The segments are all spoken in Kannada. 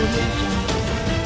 audio jungle.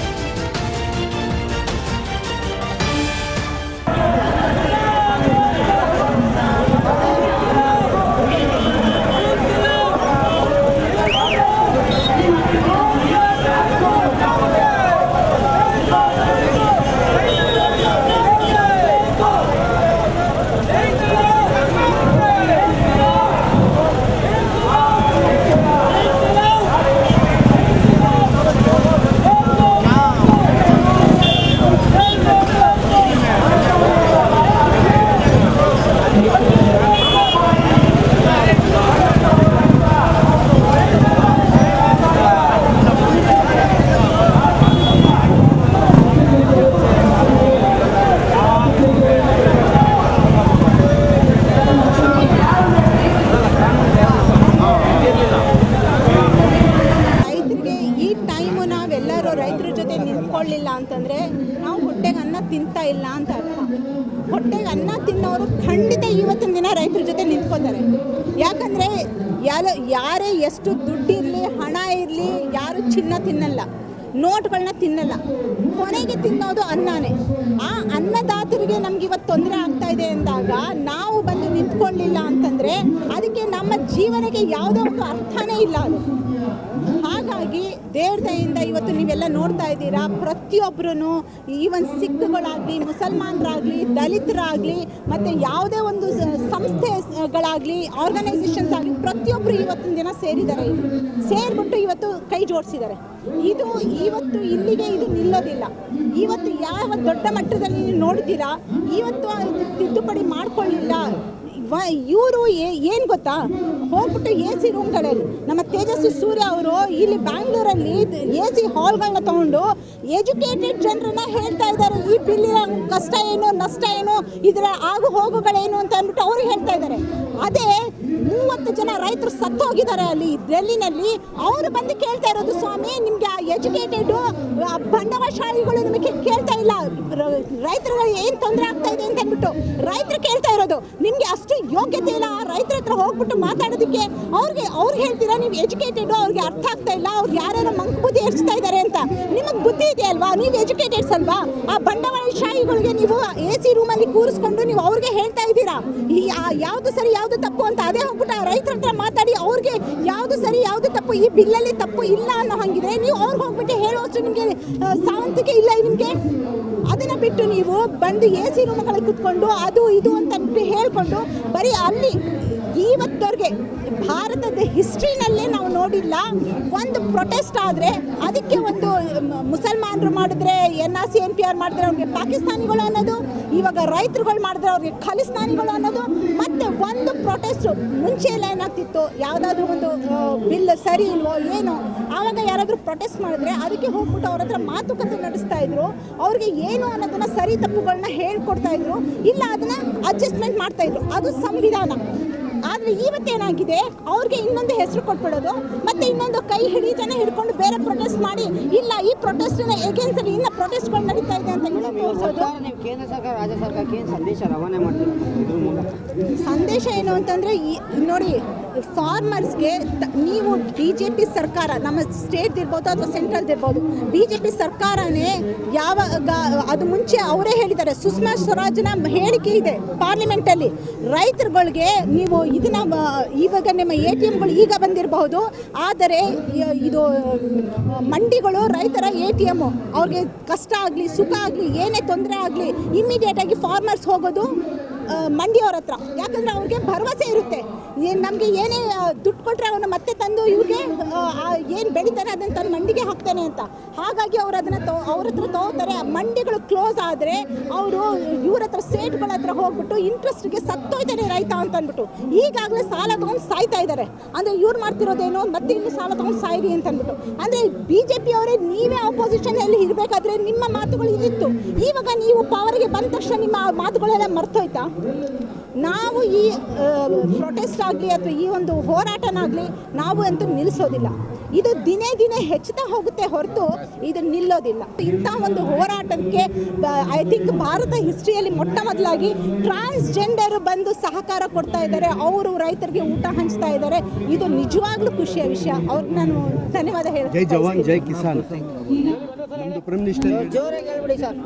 ರೈತರಿಗೆ ಈ ಟೈಮು ನಾವೆಲ್ಲರೂ ರೈತರ ಜೊತೆ ನಿಂತ್ಕೊಳ್ಳಿಲ್ಲ ಅಂತಂದರೆ ನಾವು ಹೊಟ್ಟೆಗೆ ಅನ್ನ ತಿಂತಾ ಇಲ್ಲ ಅಂತ ಅರ್ಥ ಹೊಟ್ಟೆಗೆ ಅನ್ನ ತಿನ್ನೋರು ಖಂಡಿತ ಇವತ್ತಿನ ದಿನ ರೈತರ ಜೊತೆ ನಿಂತ್ಕೋತಾರೆ ಯಾಕಂದರೆ ಯಾರ ಯಾರೇ ಎಷ್ಟು ದುಡ್ಡಿರಲಿ ಹಣ ಇರಲಿ ಯಾರು ಚಿನ್ನ ತಿನ್ನಲ್ಲ ನೋಟ್ಗಳನ್ನ ತಿನ್ನಲ್ಲ ಕೊನೆಗೆ ತಿನ್ನೋದು ಅನ್ನನೇ ಆ ಅನ್ನದಾತರಿಗೆ ನಮ್ಗೆ ಇವತ್ತು ತೊಂದರೆ ಆಗ್ತಾ ಇದೆ ಅಂದಾಗ ನಾವು ಬಂದು ನಿಂತ್ಕೊಳ್ಳಿಲ್ಲ ಅಂತಂದರೆ ಅದಕ್ಕೆ ನಮ್ಮ ಜೀವನಕ್ಕೆ ಯಾವುದೋ ಒಂದು ಅರ್ಥನೇ ಇಲ್ಲ ಅದು ಹಾಗಾಗಿ ದೇವ್ರ ದಯಿಂದ ಇವತ್ತು ನೀವೆಲ್ಲ ನೋಡ್ತಾ ಇದ್ದೀರಾ ಪ್ರತಿಯೊಬ್ಬರೂ ಈವನ್ ಸಿಖ್ಗಳಾಗಲಿ ಮುಸಲ್ಮಾನರಾಗಲಿ ದಲಿತರಾಗಲಿ ಮತ್ತು ಯಾವುದೇ ಒಂದು ಸ- ಸಂಸ್ಥೆಗಳಾಗಲಿ ಆರ್ಗನೈಸೇಷನ್ಸ್ ಆಗಲಿ ಪ್ರತಿಯೊಬ್ಬರು ಇವತ್ತಿನ ದಿನ ಸೇರಿದ್ದಾರೆ ಇಲ್ಲಿ ಸೇರಿಬಿಟ್ಟು ಇವತ್ತು ಕೈ ಜೋಡಿಸಿದ್ದಾರೆ ಇದು ಇವತ್ತು ಇಲ್ಲಿಗೆ ಇದು ನಿಲ್ಲೋದಿಲ್ಲ ಇವತ್ತು ಯಾವ ದೊಡ್ಡ ಮಟ್ಟದಲ್ಲಿ ನೀವು ನೋಡಿದ್ದೀರಾ ಇವತ್ತು ಅದು ತಿದ್ದುಪಡಿ ಮಾಡ್ಕೊಳ್ಳಿಲ್ಲ ಇವರು ಏನು ಗೊತ್ತಾ ಹೋಗ್ಬಿಟ್ಟು ಎ ಸಿ ರೂಮ್ಗಳಲ್ಲಿ ನಮ್ಮ ತೇಜಸ್ವಿ ಸೂರ್ಯ ಅವರು ಇಲ್ಲಿ ಬ್ಯಾಂಗ್ಳೂರಲ್ಲಿ ಎ ಸಿ ಹಾಲ್ಗಳನ್ನ ತಗೊಂಡು ಎಜುಕೇಟೆಡ್ ಜನರನ್ನ ಹೇಳ್ತಾ ಇದ್ದಾರೆ ಈ ಬಿಲ್ಲಿನ ಕಷ್ಟ ಏನು ನಷ್ಟ ಏನು ಇದರ ಆಗು ಹೋಗುಗಳೇನು ಅಂತ ಅಂದ್ಬಿಟ್ಟು ಅವರು ಹೇಳ್ತಾ ಇದ್ದಾರೆ ಅದೇ ಮೂವತ್ತು ಜನ ರೈತರು ಸತ್ತು ಹೋಗಿದ್ದಾರೆ ಅಲ್ಲಿ ಡೆಲ್ಲಿನಲ್ಲಿ ಅವರು ಬಂದು ಕೇಳ್ತಾ ಇರೋದು ಸ್ವಾಮಿ ನಿಮಗೆ ಆ ಎಜುಕೇಟೆಡ್ ಬಂಡವಾಳಶಾಹಿಗಳು ನಿಮಗೆ ಕೇಳ್ತಾ ಇಲ್ಲ ರ- ರೈತರುಗಳಿಗೆ ಏನು ತೊಂದರೆ ಆಗ್ತಾ ಇದೆ ಅಂತ ಅಂದ್ಬಿಟ್ಟು ರೈತರು ಕೇಳ್ತಾ ಇರೋದು ನಿಮಗೆ ಅಷ್ಟು ಯೋಗ್ಯತೆ ಇಲ್ಲ ಆ ರೈತರ ಹತ್ರ ಹೋಗ್ಬಿಟ್ಟು ಮಾತಾಡೋದಕ್ಕೆ ಅವ್ರಿಗೆ ಅವ್ರು ಹೇಳ್ತೀರಾ ನೀವು ಎಜುಕೇಟೆಡ್ ಅವ್ರಿಗೆ ಅರ್ಥ ಆಗ್ತಾ ಇಲ್ಲ ಅವ್ರಿಗೆ ಯಾರ್ಯಾರು ಮಂಕ್ ಬುದ್ಧಿ ಎರಿಸ್ತಾ ಇದ್ದಾರೆ ಅಂತ ನಿಮಗೆ ಬುದ್ಧಿ ಇದೆ ಅಲ್ವಾ ನೀವು ಎಜುಕೇಟೆಡ್ಸ್ ಅಲ್ವಾ ಆ ಬಂಡವಾಳಶಾಹಿಗಳಿಗೆ ನೀವು ಎ ಸಿ ರೂಮಲ್ಲಿ ಕೂರಿಸ್ಕೊಂಡು ನೀವು ಅವ್ರಿಗೆ ಹೇಳ್ತಾ ಇದ್ದೀರಾ ಈ ಆ- ಯಾವ್ದು ಸರಿ ಯಾವ್ದು ತಪ್ಪು ಅಂತ ಅದೇ ಹೋಗ್ಬಿಟ್ಟು ಆ ರೈತರ ಹತ್ರ ಮಾತಾಡಿ ಅವ್ರಿಗೆ ಯಾವ್ದು ಸರಿ ಯಾವ್ದು ತಪ್ಪು ಈ ಬಿಲ್ಲಲ್ಲಿ ತಪ್ಪು ಇಲ್ಲ ಅನ್ನೋ ಹಂಗಿದ್ರೆ ನೀವು ಅವ್ರಿಗೆ ಹೋಗ್ಬಿಟ್ಟು ಹೇಳುವಷ್ಟು ನಿಮಗೆ ಸಾವಂತಿಕೆ ಇಲ್ಲ ನಿಮಗೆ ಅದನ್ನ ಬಿಟ್ಟು ನೀವು ಬಂದು ಎ ಸಿ ರೂಮ್ಗಳಲ್ಲಿ ಕುತ್ಕೊಂಡು ಅದು ಇದು ಅಂತ ಅಂದ್ಬಿಟ್ಟು ಹೇಳ್ಕೊಂಡು ಬರೀ ಅಲ್ಲಿ ಇವತ್ತವ್ರಿಗೆ ಭಾರತದ ಹಿಸ್ಟ್ರಿನಲ್ಲೇ ನಾವು ನೋಡಿಲ್ಲ ಒಂದು ಪ್ರೊಟೆಸ್ಟ್ ಆದರೆ ಅದಕ್ಕೆ ಒಂದು ಮ- ಮುಸಲ್ಮಾನರು ಮಾಡಿದ್ರೆ N R C N P R ಮಾಡಿದ್ರೆ ಅವ್ರಿಗೆ ಪಾಕಿಸ್ತಾನಿಗಳು ಅನ್ನೋದು ಇವಾಗ ರೈತರುಗಳು ಮಾಡಿದ್ರೆ ಅವ್ರಿಗೆ ಖಲಿಸ್ತಾನಿಗಳು ಅನ್ನೋದು ಮತ್ತೆ ಒಂದು ಪ್ರೊಟೆಸ್ಟು ಮುಂಚೆ ಎಲ್ಲ ಏನಾಗ್ತಿತ್ತು ಯಾವುದಾದ್ರೂ ಒಂದು ಬಿಲ್ ಸರಿ ಇಲ್ವೋ ಏನು ಆವಾಗ ಯಾರಾದರೂ ಪ್ರೊಟೆಸ್ಟ್ ಮಾಡಿದ್ರೆ ಅದಕ್ಕೆ ಹೋಗ್ಬಿಟ್ಟು ಅವ್ರ ಹತ್ರ ಮಾತುಕತೆ ನಡೆಸ್ತಾ ಇದ್ರು ಅವ್ರಿಗೆ ಏನು ಅನ್ನೋದನ್ನ ಸರಿ ತಪ್ಪುಗಳನ್ನ ಹೇಳ್ಕೊಡ್ತಾ ಇದ್ರು ಇಲ್ಲ ಅದನ್ನ ಅಡ್ಜಸ್ಟ್ಮೆಂಟ್ ಮಾಡ್ತಾ ಇದ್ರು ಅದು ಸಂವಿಧಾನ ಆದರೆ ಇವತ್ತೇನಾಗಿದೆ ಅವ್ರಿಗೆ ಇನ್ನೊಂದು ಹೆಸರು ಕೊಟ್ಬಿಡೋದು ಮತ್ತೆ ಇನ್ನೊಂದು ಕೈ ಹಿಡಿತಾನೆ ಹಿಡ್ಕೊಂಡು ಬೇರೆ ಪ್ರೊಟೆಸ್ಟ್ ಮಾಡಿ ಇಲ್ಲ ಈ ಪ್ರೊಟೆಸ್ಟ್ನ ಎಗೇನ್ಸ್ಟ್ ಅಲ್ಲಿ ಇನ್ನ ಪ್ರೊಟೆಸ್ಟ್ಗಳು ನಡೀತಾ ಇದೆ ಅಂತ ಹೇಳಿ ತೋರಿಸೋದು ಒಟ್ಟಾರೆ ನೀವು ಕೇಂದ್ರ ಸರ್ಕಾರ ರಾಜ್ಯ ಸರ್ಕಾರಕ್ಕೆ ಏನು ಸಂದೇಶ ರವಾನೆ ಮಾಡ್ತೀರಾ ಇದ್ರ ಮೂಲಕ ಸಂದೇಶ ಏನು ಅಂತಂದರೆ ಈ ನೋಡಿ ಫಾರ್ಮರ್ಸ್ಗೆ ನೀವು ಬಿ ಜೆ ಪಿ ಸರ್ಕಾರ ನಮ್ಮ ಸ್ಟೇಟ್ ಇರ್ಬೋದು ಅಥವಾ ಸೆಂಟ್ರಲ್ ಇರ್ಬೋದು ಬಿ ಜೆ ಪಿ ಸರ್ಕಾರನೇ ಯಾವಾಗ ಅದು ಮುಂಚೆ ಅವರೇ ಹೇಳಿದ್ದಾರೆ ಸುಷ್ಮಾ ಸ್ವರಾಜ್ನ ಹೇಳಿಕೆ ಇದೆ ಪಾರ್ಲಿಮೆಂಟಲ್ಲಿ ರೈತರುಗಳಿಗೆ ನೀವು ಇದನ್ನ ಆ, ಇವಾಗ ನಿಮ್ಮ ಎ ಟಿ ಎಮ್ಗಳು ಈಗ ಬಂದಿರಬಹುದು ಆದರೆ ಇ- ಇದು ಆ, ಮಂಡಿಗಳು ರೈತರ ಎ ಟಿ ಎಮ್ಮು ಅವ್ರಿಗೆ ಕಷ್ಟ ಆಗಲಿ ಸುಖ ಆಗಲಿ ಏನೇ ತೊಂದರೆ ಆಗಲಿ ಇಮಿಡಿಯೇಟಾಗಿ ಫಾರ್ಮರ್ಸ್ ಹೋಗೋದು ಆ, ಮಂಡಿಯವ್ರ ಹತ್ರ ಯಾಕಂದ್ರೆ ಅವ್ರಿಗೆ ಭರವಸೆ ಇರುತ್ತೆ ನಮಗೆ ಏನೇ ಆ, ದುಡ್ಡು ಕೊಟ್ಟರೆ ಅವನು ಮತ್ತೆ ತಂದು ಇವ್ರಿಗೆ ಏನು ಬೆಳಿತಾನೆ ಅದನ್ನು ತಂದು ಮಂಡಿಗೆ ಹಾಕ್ತಾನೆ ಅಂತ ಹಾಗಾಗಿ ಅವ್ರು ಅದನ್ನು ತೊ ಅವ್ರ ಹತ್ರ ತಗೋತಾರೆ ಆ ಮಂಡಿಗಳು ಕ್ಲೋಸ್ ಆದರೆ ಅವರು ಇವ್ರ ಹತ್ರ ಸೇಟ್ಗಳ ಹತ್ರ ಹೋಗ್ಬಿಟ್ಟು ಇಂಟ್ರೆಸ್ಟ್ಗೆ ಸತ್ತೋಯ್ತಾನೆ ರೈತ ಅಂತ ಅಂದ್ಬಿಟ್ಟು ಈಗಾಗಲೇ ಸಾಲ ತೊಗೊಂಡು ಸಾಯ್ತಾ ಇದ್ದಾರೆ ಅಂದರೆ ಇವ್ರು ಮಾಡ್ತಿರೋದೇನು ಮತ್ತೆ ಇನ್ನು ಸಾಲ ತೊಗೊಂಡು ಸಾಯಿರಿ ಅಂತ ಅಂದ್ಬಿಟ್ಟು ಅಂದರೆ ಬಿ ಜೆ ಪಿ ಅವರೇ ನೀವೇ ಆಪೋಸಿಷನಲ್ಲಿ ಇರಬೇಕಾದ್ರೆ ನಿಮ್ಮ ಮಾತುಗಳು ಇದಿತ್ತು ಇವಾಗ ನೀವು ಪವರ್ಗೆ ಬಂದ ತಕ್ಷಣ ನಿಮ್ಮ ಆ ಮಾತುಗಳೆಲ್ಲ ಮರ್ತೋಯ್ತಾ ನಾವು ಈ ಪ್ರೊಟೆಸ್ಟ್ ಆಗಲಿ ಅಥವಾ ಈ ಒಂದು ಹೋರಾಟನಾಗಲಿ ನಾವು ಅಂತೂ ನಿಲ್ಲಿಸೋದಿಲ್ಲ ಇದು ದಿನೇ ದಿನೇ ಹೆಚ್ಚುತ್ತಾ ಹೋಗುತ್ತೆ ಹೊರತು ಇದು ನಿಲ್ಲೋದಿಲ್ಲ ಇಂಥ ಒಂದು ಹೋರಾಟಕ್ಕೆ ಐ ಥಿಂಕ್ ಭಾರತ ಹಿಸ್ಟ್ರಿಯಲ್ಲಿ ಮೊಟ್ಟ ಮೊದಲಾಗಿ ಟ್ರಾನ್ಸ್ಜೆಂಡರ್ ಬಂದು ಸಹಕಾರ ಕೊಡ್ತಾ ಇದ್ದಾರೆ ಅವರು ರೈತರಿಗೆ ಊಟ ಹಂಚ್ತಾ ಇದ್ದಾರೆ ಇದು ನಿಜವಾಗ್ಲೂ ಖುಷಿಯ ವಿಷಯ ಅವ್ರಿಗೆ ನಾನು ಧನ್ಯವಾದ ಜೈ ಹೇಳ್ತೀನಿ ಜವಾನ್ ಜೈ ಕಿಸಾನ್ ನಮ್ದು ಪ್ರೈಮ್ ಮಿನಿಸ್ಟರ್ ಜೋರಾಗಿ ಹೇಳ್ಬಿಡಿ ಸರ್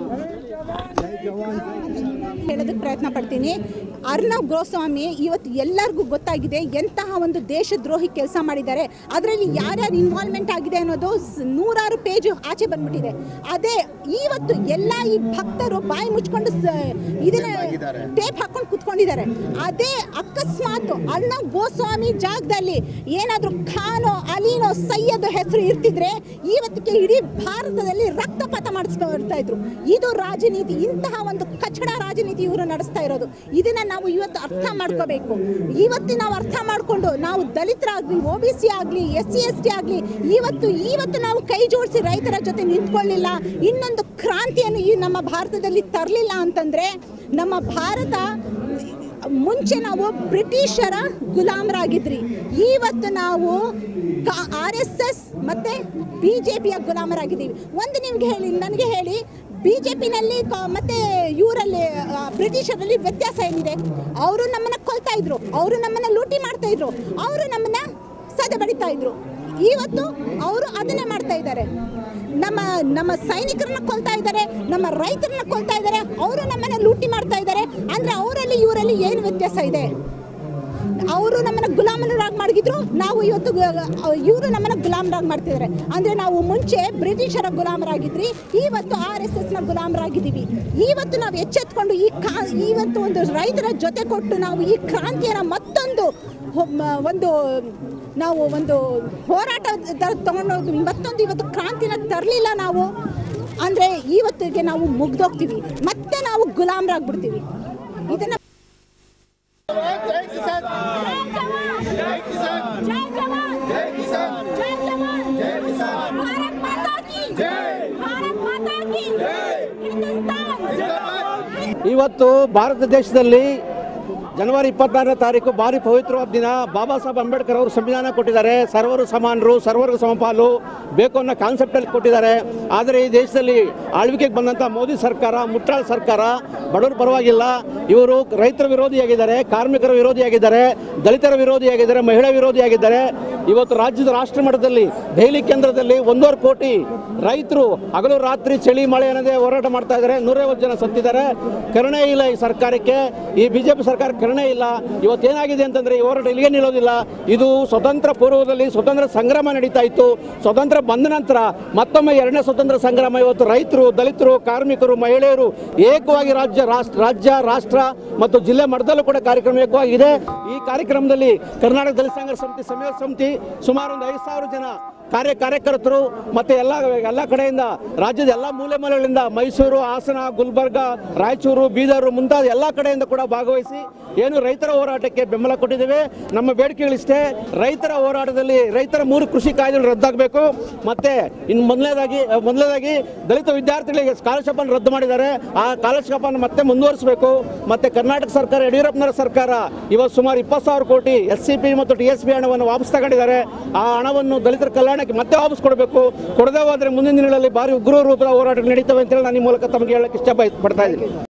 ಹೇಳೋದಕ್ಕೆ ಪ್ರಯತ್ನ ಪಡ್ತೀನಿ ಅರ್ಣವ್ ಗೋಸ್ವಾಮಿ ಇವತ್ತು ಎಲ್ಲರಿಗೂ ಗೊತ್ತಾಗಿದೆ ಎಂತಹ ಒಂದು ದೇಶದ್ರೋಹಿ ಕೆಲಸ ಮಾಡಿದ್ದಾರೆ ಅದರಲ್ಲಿ ಯಾರ್ಯಾರು ಇನ್ವಾಲ್ವ್ಮೆಂಟ್ ಆಗಿದೆ ಅನ್ನೋದು ಸ್- ನೂರಾರು ಪೇಜ್ ಆಚೆ ಬಂದ್ಬಿಟ್ಟಿದೆ ಅದೇ ಇವತ್ತು ಎಲ್ಲ ಈ ಭಕ್ತರು ಬಾಯಿ ಮುಚ್ಕೊಂಡು ಸ- ಇದನ್ನ ಟೇಪ್ ಹಾಕೊಂಡು ಕುತ್ಕೊಂಡಿದ್ದಾರೆ ಅದೇ ಅಕಸ್ಮಾತ್ ಅರ್ಣವ್ ಗೋಸ್ವಾಮಿ ಜಾಗದಲ್ಲಿ ಏನಾದರೂ ಖಾನೋ ಅಲೀನೋ ಸೈಯದ್ ಹೆಸರು ಇರ್ತಿದ್ರೆ ಇವತ್ತಿಗೆ ಇಡೀ ಭಾರತದಲ್ಲಿ ರಕ್ತಪಾತ ಮಾಡಿಸ್ತಾ ಇದ್ರು ಇದು ರಾಜನೀತಿ ಇಂತಹ ಒಂದು ಕಚಡ ರಾಜನೀತಿ ಇವರು ನಡೆಸ್ತಾ ಇರೋದು ಇದನ್ನ ನಾವು ಇವತ್ತು ಅರ್ಥ ಮಾಡ್ಕೋಬೇಕು ಇವತ್ತು ನಾವು ಅರ್ಥ ಮಾಡಿಕೊಂಡು ನಾವು ದಲಿತರಾಗ್ಲಿ ಒ ಬಿ ಸಿ ಆಗಲಿ ಎಸ್ ಸಿ ಎಸ್ ಟಿ ಆಗಲಿ ಇವತ್ತು ಇವತ್ತು ನಾವು ಕೈ ಜೋಡಿಸಿ ರೈತರ ಜೊತೆ ನಿಂತ್ಕೊಳ್ಳಿಲ್ಲ ಇನ್ನೊಂದು ಕ್ರಾಂತಿಯನ್ನು ಈ ನಮ್ಮ ಭಾರತದಲ್ಲಿ ತರಲಿಲ್ಲ ಅಂತಂದ್ರೆ ನಮ್ಮ ಭಾರತ ಮುಂಚೆ ನಾವು ಬ್ರಿಟಿಷರ ಗುಲಾಮರಾಗಿದ್ರಿ ಇವತ್ತು ನಾವು ಆರ್ ಎಸ್ ಎಸ್ ಮತ್ತೆ ಬಿ ಜೆ ಪಿಯ ಗುಲಾಮರಾಗಿದ್ದೀವಿ ಒಂದು ನಿಮ್ಗೆ ಹೇಳಿ ನನಗೆ ಹೇಳಿ ಬಿ ಜೆ ಪಿನಲ್ಲಿ ಮತ್ತೆ ಇವರಲ್ಲಿ ಬ್ರಿಟಿಷರಲ್ಲಿ ವ್ಯತ್ಯಾಸ ಏನಿದೆ ಅವರು ನಮ್ಮನ್ನ ಕೊಲ್ತಾ ಇದ್ರು ಅವರು ನಮ್ಮನ್ನ ಲೂಟಿ ಮಾಡ್ತಾ ಇದ್ರು ಅವರು ನಮ್ಮನ್ನ ಸದೆ ಬಡಿತಾ ಇದ್ರು ಇವತ್ತು ಅವರು ಅದನ್ನೇ ಮಾಡ್ತಾ ಇದ್ದಾರೆ ನಮ್ಮ ನಮ್ಮ ಸೈನಿಕರನ್ನ ಕೊಲ್ತಾ ಇದ್ದಾರೆ ನಮ್ಮ ರೈತರನ್ನ ಕೊಲ್ತಾ ಇದ್ದಾರೆ ಅವರು ನಮ್ಮನ್ನ ಲೂಟಿ ಮಾಡ್ತಾ ಇದ್ದಾರೆ ಅಂದ್ರೆ ಅವರಲ್ಲಿ ಇವರಲ್ಲಿ ಏನು ವ್ಯತ್ಯಾಸ ಇದೆ ಅವರು ನಮ್ಮನ್ನ ಗುಲಾಮರಾಗಿ ಮಾಡಿದ್ರು ನಾವು ಇವತ್ತು ಇವರು ನಮ್ಮನ್ನ ಗುಲಾಮರಾಗಿ ಮಾಡ್ತಿದ್ದಾರೆ ಅಂದ್ರೆ ನಾವು ಮುಂಚೆ ಬ್ರಿಟಿಷರ ಗುಲಾಮರಾಗಿದ್ರಿ ಇವತ್ತು ಆರ್ ಎಸ್ ಎಸ್ನ ಗುಲಾಮರಾಗಿದ್ದೀವಿ ಇವತ್ತು ನಾವು ಎಚ್ಚೆತ್ಕೊಂಡು ಈ ಕಾ ಇವತ್ತು ಒಂದು ರೈತರ ಜೊತೆ ಕೊಟ್ಟು ನಾವು ಈ ಕ್ರಾಂತಿಯನ್ನು ಮತ್ತೊಂದು ಹೊ- ಮ- ಒಂದು ನಾವು ಒಂದು ಹೋರಾಟ ತಗೊಂಡೋಗಿ ಮತ್ತೊಂದು ಇವತ್ತು ಕ್ರಾಂತಿನ ತರಲಿಲ್ಲ ನಾವು ಅಂದರೆ ಇವತ್ತಿಗೆ ನಾವು ಮುಗ್ದೋಗ್ತೀವಿ ಮತ್ತೆ ನಾವು ಗುಲಾಮರಾಗ್ಬಿಡ್ತೀವಿ ಇದನ್ನ जय किसान जय किसान जय जवान जय किसान जय जवान जय किसान भारत माता की जय भारत माता की जय हिंदुस्तान जिंदाबाद ಇವತ್ತು ಭಾರತ ದೇಶದಲ್ಲಿ ಜನವರಿ ಇಪ್ಪತ್ತಾರನೇ ತಾರೀಕು ಭಾರಿ ಪವಿತ್ರವಾದ ದಿನ ಬಾಬಾ ಸಾಹೇಬ್ ಅಂಬೇಡ್ಕರ್ ಅವರು ಸಂವಿಧಾನ ಕೊಟ್ಟಿದ್ದಾರೆ ಸರ್ವರು ಸಮಾನರು ಸರ್ವರ್ಗ ಸಮಪಾಲು ಬೇಕು ಅನ್ನೋ ಕಾನ್ಸೆಪ್ಟಲ್ಲಿ ಕೊಟ್ಟಿದ್ದಾರೆ ಆದರೆ ಈ ದೇಶದಲ್ಲಿ ಆಳ್ವಿಕೆಗೆ ಬಂದಂಥ ಮೋದಿ ಸರ್ಕಾರ ಮುಟ್ಟಾಳ್ ಸರ್ಕಾರ ಬಡವರ ಪರವಾಗಿಲ್ಲ ಇವರು ರೈತರ ವಿರೋಧಿಯಾಗಿದ್ದಾರೆ ಕಾರ್ಮಿಕರ ವಿರೋಧಿಯಾಗಿದ್ದಾರೆ ದಲಿತರ ವಿರೋಧಿಯಾಗಿದ್ದಾರೆ ಮಹಿಳಾ ವಿರೋಧಿಯಾಗಿದ್ದಾರೆ ಇವತ್ತು ರಾಜ್ಯದ ರಾಷ್ಟ್ರ ಮಟ್ಟದಲ್ಲಿ ದೆಹಲಿ ಕೇಂದ್ರದಲ್ಲಿ ಒಂದೂವರೆ ಕೋಟಿ ರೈತರು ಹಗಲು ರಾತ್ರಿ ಚಳಿ ಮಳೆ ಅನ್ನೋದೇ ಹೋರಾಟ ಮಾಡ್ತಾ ಇದ್ದಾರೆ ನೂರೈವತ್ತು ಜನ ಸತ್ತಿದ್ದಾರೆ ಕರುಣೆ ಇಲ್ಲ ಈ ಸರ್ಕಾರಕ್ಕೆ ಈ ಬಿಜೆಪಿ ಸರ್ಕಾರ ಕರುಣೆ ಇಲ್ಲ ಇವತ್ತೇನಾಗಿದೆ ಅಂತಂದ್ರೆ ಈ ಹೋರಾಟ ಇಲ್ಲಿಗೆ ನಿಲ್ಲೋದಿಲ್ಲ ಇದು ಸ್ವತಂತ್ರ ಪೂರ್ವದಲ್ಲಿ ಸ್ವತಂತ್ರ ಸಂಗ್ರಾಮ ನಡೀತಾ ಇತ್ತು ಸ್ವತಂತ್ರ ಬಂದ ನಂತರ ಮತ್ತೊಮ್ಮೆ ಎರಡನೇ ಸ್ವತಂತ್ರ ಸಂಗ್ರಾಮ ಇವತ್ತು ರೈತರು ದಲಿತರು ಕಾರ್ಮಿಕರು ಮಹಿಳೆಯರು ಏಕವಾಗಿ ರಾಜ್ಯ ರಾಷ್ಟ್ರ ರಾಜ್ಯ ರಾಷ್ಟ್ರ ಮತ್ತು ಜಿಲ್ಲೆ ಮಟ್ಟದಲ್ಲೂ ಕೂಡ ಕಾರ್ಯಕ್ರಮ ಏಕವಾಗಿದೆ ಈ ಕಾರ್ಯಕ್ರಮದಲ್ಲಿ ಕರ್ನಾಟಕ ದಲಿತ ಸಂಘರ್ಷ ಸಮಿತಿ ಸಮಯ ಸಮಿತಿ ಸುಮಾರು ಒಂದು ಐದು ಸಾವಿರ ಜನ ಕಾರ್ಯ ಕಾರ್ಯಕರ್ತರು ಮತ್ತು ಎಲ್ಲ ಎಲ್ಲ ಕಡೆಯಿಂದ ರಾಜ್ಯದ ಎಲ್ಲ ಮೂಲೆ ಮೂಲೆಗಳಿಂದ ಮೈಸೂರು ಹಾಸನ ಗುಲ್ಬರ್ಗ ರಾಯಚೂರು ಬೀದರ್ ಮುಂತಾದ ಎಲ್ಲ ಕಡೆಯಿಂದ ಕೂಡ ಭಾಗವಹಿಸಿ ಏನು ರೈತರ ಹೋರಾಟಕ್ಕೆ ಬೆಂಬಲ ಕೊಟ್ಟಿದ್ದೇವೆ ನಮ್ಮ ಬೇಡಿಕೆಗಳಿಷ್ಟೇ ರೈತರ ಹೋರಾಟದಲ್ಲಿ ರೈತರ ಮೂರು ಕೃಷಿ ಕಾಯ್ದೆಗಳು ರದ್ದಾಗಬೇಕು ಮತ್ತೆ ಇನ್ನು ಮೊದಲನೇದಾಗಿ ಮೊದಲನೇದಾಗಿ ದಲಿತ ವಿದ್ಯಾರ್ಥಿಗಳಿಗೆ ಸ್ಕಾಲರ್ಶಿಪ್ ಅನ್ನು ರದ್ದು ಮಾಡಿದ್ದಾರೆ ಆ ಸ್ಕಾಲರ್ಶಿಪ್ ಅನ್ನು ಮತ್ತೆ ಮುಂದುವರಿಸಬೇಕು ಮತ್ತೆ ಕರ್ನಾಟಕ ಸರ್ಕಾರ ಯಡಿಯೂರಪ್ಪನವರ ಸರ್ಕಾರ ಇವತ್ತು ಸುಮಾರು ಇಪ್ಪತ್ತು ಸಾವಿರ ಕೋಟಿ ಎಸ್ ಸಿ ಪಿ ಮತ್ತು ಟಿ ಎಸ್ ಪಿ ಹಣವನ್ನು ವಾಪಸ್ ತಗೊಂಡಿದ್ದಾರೆ ಆ ಹಣವನ್ನು ದಲಿತರ ಕಲ್ಯಾಣಕ್ಕೆ ಮತ್ತೆ ವಾಪಸ್ ಕೊಡಬೇಕು ಕೊಡದೇ ಹೋದರೆ ಮುಂದಿನ ದಿನಗಳಲ್ಲಿ ಭಾರಿ ಉಗ್ರ ರೂಪದ ಹೋರಾಟ ನಡೀತವೆ ಅಂತೇಳಿ ನಾನು ಈ ಮೂಲಕ ತಮಗೆ ಹೇಳಕ್ಕೆ ಇಷ್ಟಪಡ್ತಾ ಇದ್ದೀನಿ